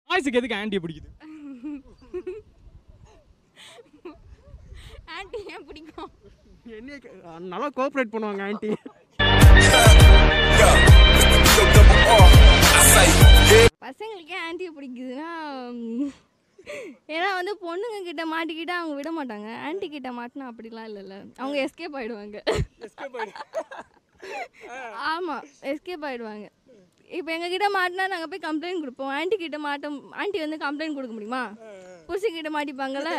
வாய்ஸுக்கு எதுக்கு ஆண்டியை பிடிக்குது ஆன்ட்டி ஏன் பிடிக்கும் என்ன நல்லா கோஆப்ரேட் பண்ணுவாங்க ஆன்ட்டி பசங்களுக்கே ஆன்ட்டியை பிடிக்குதுன்னா ம், ஏன்னா வந்து பொண்ணுங்க கிட்ட மாட்டிக்கிட்டா அவங்க விட மாட்டாங்க ஆன்ட்டி கிட்ட மாட்டினா அப்படிலாம் இல்லைல்ல அவங்க எஸ்கேப் ஆயிடுவாங்க ஆமாம் எஸ்கேப் ஆயிடுவாங்க இப்போ எங்கள் கிட்ட மாட்டினா நாங்கள் போய் கம்ப்ளைண்ட் கொடுப்போம் ஆன்ட்டி கிட்ட மாட்டோம் ஆன்ட்டி வந்து கம்ப்ளைண்ட் கொடுக்க முடியுமா புருஷன் கிட்ட மாட்டிப்பாங்கல்ல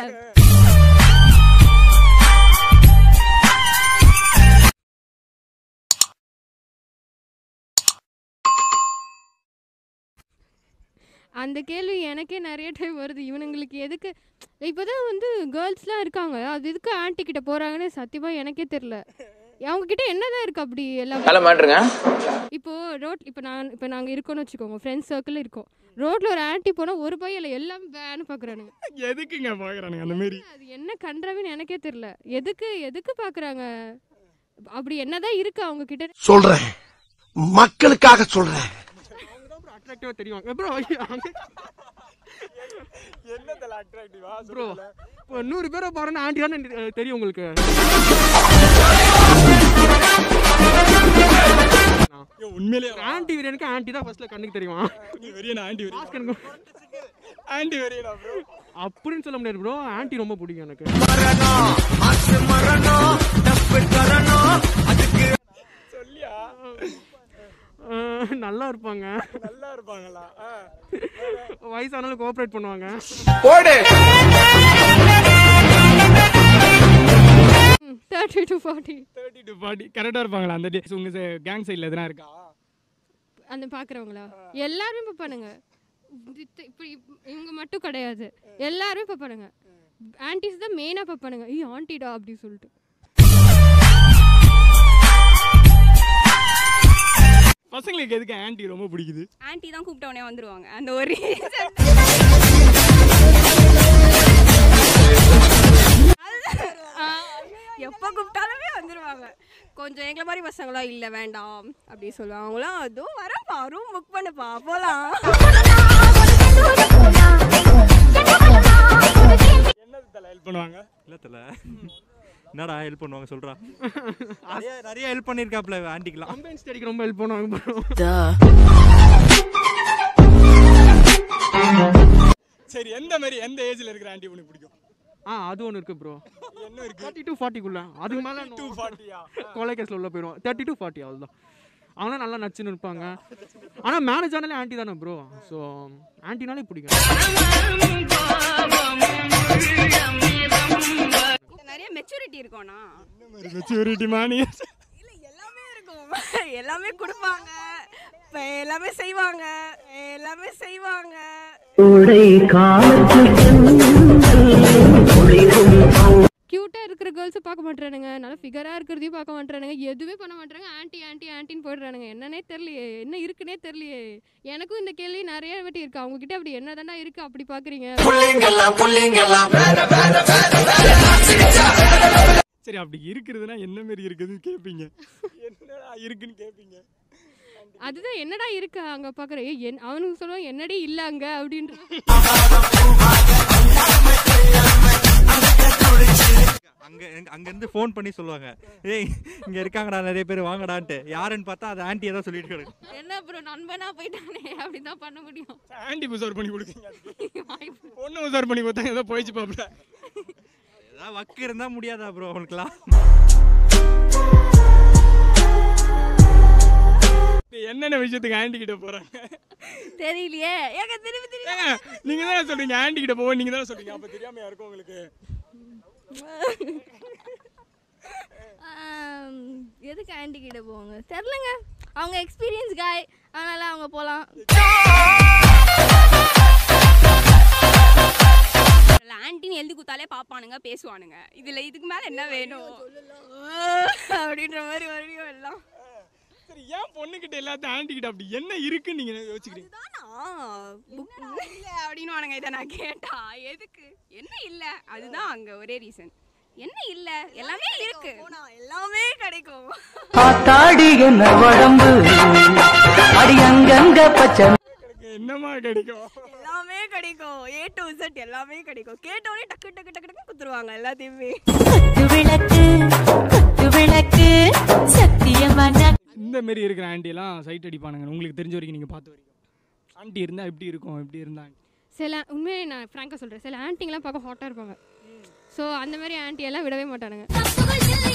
அந்த கேள்வி எனக்கே நிறைய டைம் வருது இவனுங்களுக்கு எதுக்கு இப்போதான் வந்து கேர்ள்ஸ்லாம் இருக்காங்க அது எதுக்கு ஆன்ட்டி கிட்ட போறாங்கன்னு சத்தியமா எனக்கே தெரியல அவங்க கிட்ட என்னதான் இருக்கு அப்படி எல்லாம் ஹலோ மாட்டுருங்க இப்போ ரோட் இப்போ நான் இப்போ நாங்கள் இருக்கோம்னு வச்சுக்கோங்க ஃப்ரெண்ட்ஸ் சர்க்கிள் இருக்கோம் ரோட்ல ஒரு ஆன்ட்டி போனா ஒரு பையன் இல்லை எல்லாமே பேன்னு பார்க்குறானுங்க எதுக்குங்க பார்க்குறானுங்க அந்த மாரி அது என்ன கன்றவின்னு எனக்கே தெரியல எதுக்கு எதுக்கு பார்க்குறாங்க அப்படி என்னதான் இருக்கு அவங்க கிட்ட சொல்றேன் மக்களுக்காக சொல்றேன் அட்ராக்டிவாக தெரியும் ப்ரோ என்னதில் அட்ராக்டிவா ப்ரோ இப்போ நூறு பேரை பாருன்னு ஆண்டி தானே அஹ், தெரியும் உங்களுக்கு உண்மையிலேயே ஆண்டி வீரனுக்கு ஆண்டி தான் ஃபர்ஸ்ட்ல கண்ணுக்கு தெரியுமா நீ வெறியனா ஆண்டி வெறியா கண்ணுக்கு ஆண்டி வெறியனா ப்ரோ அப்படின்னு சொல்ல முடியாது ப்ரோ ஆண்டி ரொம்ப பிடிக்கும் எனக்கு சொல்லியா அஹ், நல்லா இருப்பாங்க நல்லா இருப்பாங்களா ஆ. வயசானாலும் கோஆப்ரேட் பண்ணுவாங்க thirty to forty thirty to forty கரெக்டாக இருப்பாங்களா அந்த டே உங்கள் கேங் சைடில் எதுனா இருக்கா அந்த பார்க்குறவங்களா எல்லாருமே பார்ப்பானுங்க இது- இப்படி இவங்க மட்டும் கிடையாது எல்லாருமே பார்ப்பானுங்க ஆன்டிஸ் தான் மெயினாக பார்ப்பானுங்க ஐயோ ஆன்டிடா அப்படி சொல்லிட்டு பசங்களுக்கு எதுக்கு ஆண்டி ரொம்ப பிடிக்குது ஆன்ட்டி தான் கூப்பிட்ட உடனே வந்துருவாங்க அந்த ஒரு எப்போ கூப்பிட்டாலுமே வந்துருவாங்க கொஞ்சம் எங்களை மாதிரி பசங்களா இல்லை வேண்டாம் அப்படி சொல்லுவாங்க அவங்களாம் அதுவும் வரப்பா ரூம் புக் பண்ணுப்பா போகலாம் என்னது தலை ஹெல்ப் பண்ணுவாங்க இல்லத்துல என்னடா ஹெல்ப் பண்ணுவாங்க சொல்றா நிறைய நிறைய ஹெல்ப் பண்ணிருக்காப்ல ஆண்டிக்கலாம் கம்பைன் ஸ்டடிக்கு ரொம்ப ஹெல்ப் பண்ணுவாங்க ப்ரோ சரி எந்த மாதிரி எந்த ஏஜ்ல இருக்கிற ஆண்டி உனக்கு பிடிக்கும் ஆ அது ஒன்று இருக்கு ப்ரோ என்ன இருக்கு தேர்ட்டி டு ஃபார்ட்டிக்குள்ள அதுக்கு மேலே டூ ஃபார்ட்டியா கொலை கேஸில் உள்ள போயிடுவோம் தேர்ட்டி டு ஃபார்ட்டி அவ்வளோதான் அவங்களாம் நல்லா நச்சுன்னு இருப்பாங்க ஆனால் மேரேஜ் ஆனாலே ஆண்டி தானே ப்ரோ ஸோ ஆண்டினாலே பிடிக்கும் நிறைய மெச்சூரிட்டி இருக்கும்ண்ணா மெச்சூரிட்டி மானி இல்லை எல்லாமே இருக்கும் எல்லாமே கொடுப்பாங்க இப்ப எல்லாமே செய்வாங்க எல்லாமே செய்வாங்க க்யூட்டாக இருக்கிற கேர்ள்ஸை பார்க்க மாட்டேறானுங்க நல்லா ஃபிகராக இருக்கிறதையும் பார்க்க மாட்டேறானுங்க எதுவுமே பண்ண மாட்டேறாங்க ஆன்ட்டி ஆன்ட்டி ஆன்ட்டின்னு போயிடுறானுங்க என்னன்னே தெரியலையே என்ன இருக்குன்னே தெரியலையே எனக்கும் இந்த கேள்வி நிறைய வாட்டி இருக்கு அவங்க கிட்ட அப்படி என்ன தானே இருக்கு அப்படி பார்க்குறீங்க சரி அப்படி இருக்கிறதுனா என்ன மாதிரி இருக்குதுன்னு கேட்பீங்க என்னடா இருக்குன்னு கேட்பீங்க அதுதான் என்னடா இருக்கு அங்க பாக்குற ஏய் என் அவனுக்கு சொல்லுவான் என்னடி இல்ல அங்க அப்படின்ற அங்க எங்க- அங்க இருந்து ஃபோன் பண்ணி சொல்லுவாங்க ஏய் இங்க இருக்காங்கடா நிறைய பேர் வாங்கடான்ட்டு யாருன்னு பார்த்தா அது ஆண்டியை தான் சொல்லிட்டு கிடக்கு என்ன அப்புறம் நண்பனா போயிட்டானே அப்படிதான் பண்ண முடியும் ஆண்டி உசார் பண்ணி கொடுக்குறீங்க அதுக்கு. பொண்ணு உசார் பண்ணி கொடுத்தா ஏதோ போயிடுச்சு பாப்பல ஏதாவது வக்கு இருந்தா முடியாதா ப்ரோ அவனுக்குலாம் என்னென்ன விஷயத்துக்கு ஆண்டி கிட்ட போறாங்க தெரியலையே ஏங்க திருப்பி திருப்பி ஏங்க நீங்க தானே சொல்றீங்க ஆண்டி கிட்ட போவோம் நீங்க தானே சொல்றீங்க அப்ப தெரியாம இருக்கும் உங்களுக்கு ஆம், எதுக்கு ஆன்ட்டி கிட்ட போவாங்க தெரிலங்க அவங்க எக்ஸ்பீரியன்ஸ் காய் அதனால அவங்க போகலாம் ஆன்ட்டின்னு எழுதி கொடுத்தாலே பார்ப்பானுங்க பேசுவானுங்க இதில் இதுக்கு மேலே என்ன வேணும் அப்படின்ற மாதிரி மறுபடியும் எல்லாம் சரி ஏன் பொண்ணுகிட்ட எல்லாத்தையும் ஆண்டி கிட்ட அப்படி என்ன இருக்குன்னு நீங்க யோசிக்கிறீங்க தானா புக் இல்லை அப்படின்னு இதை நான் கேட்டா எதுக்கு என்ன இல்லை அதுதான் அங்கே ஒரே ரீசன் என்ன இல்லை எல்லாமே இருக்கு எல்லாமே கிடைக்கும் ஆத்தாடி என்ன உடம்பு அடி அங்கங்க பச்சை என்னமா கிடைக்கும் எல்லாமே கிடைக்கும் ஏ டு Z எல்லாமே கிடைக்கும் கேட்டோடனே டக்கு டக்கு டக்கு டக்கு குத்துருவாங்க எல்லாத்தையுமே குத்து விளக்கு குத்து விளக்கு சத்தியமான இந்த மாரி இருக்கிற ஆண்டிலாம் சைட் அடிப்பானுங்க உங்களுக்கு தெரிஞ்ச வரைக்கும் நீங்கள் பார்த்த வரைக்கும் ஆண்டி இருந்தால் எப்படி இருக்கும் எப்படி இருந்தா சில உண்மையை நான் ஃப்ராங்காக சொல்கிறேன் சில ஆன்ட்டிங்கெலாம் பார்க்க ஹாட்டாக இருப்பாங்க ஸோ அந்த மாதிரி ஆன்ட்டி எல்லாம் விடவே மாட்டானுங்க